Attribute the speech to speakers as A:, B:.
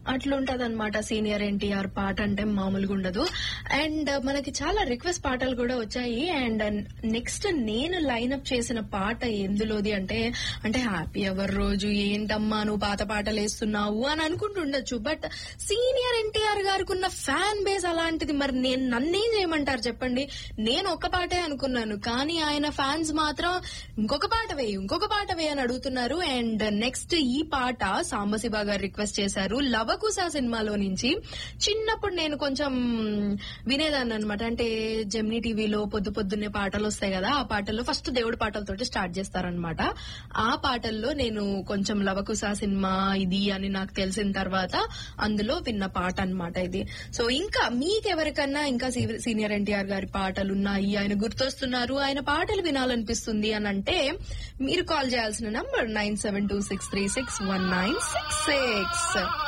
A: అట్లుంటది అనమాట సీనియర్ ఎన్టీఆర్ పాట అంటే మామూలుగా ఉండదు అండ్ మనకి చాలా రిక్వెస్ట్ పాటలు కూడా వచ్చాయి అండ్ నెక్స్ట్ నేను లైన్అప్ చేసిన పాట ఎందులోది అంటే అంటే హ్యాపీ అవర్ రోజు ఏంటమ్మా నువ్వు పాత పాటలు వేస్తున్నావు అని అనుకుంటుండొచ్చు బట్ సీనియర్ ఎన్టీఆర్ గారికి ఉన్న ఫ్యాన్ బేస్ అలాంటిది మరి నేను నన్నేం చేయమంటారు చెప్పండి నేను ఒక్క పాటే అనుకున్నాను కానీ ఆయన ఫ్యాన్స్ మాత్రం ఇంకొక పాట వేయి ఇంకొక పాట వేయి అని అడుగుతున్నారు అండ్ నెక్స్ట్ ఈ పాట సాంబశివ గారు రిక్వెస్ట్ చేశారు లవకుశ సినిమాలో నుంచి చిన్నప్పుడు నేను కొంచెం వినేదాన్ని అనమాట అంటే జెమినీ టీవీలో పొద్దు పొద్దున్నే పాటలు వస్తాయి కదా ఆ పాటల్లో ఫస్ట్ దేవుడి పాటలతోటి స్టార్ట్ చేస్తారనమాట ఆ పాటల్లో నేను కొంచెం లవకుశ సినిమా ఇది అని నాకు తెలిసిన తర్వాత అందులో విన్న పాట అన్నమాట ఇది సో ఇంకా మీకెవరికన్నా ఇంకా సీ- సీనియర్ ఎన్టీఆర్ గారి పాటలు ఉన్నాయి ఆయన గుర్తొస్తున్నారు ఆయన పాటలు వినాలనిపిస్తుంది అని అంటే మీరు కాల్ చేయాల్సిన number nine seven two six three six one nine six six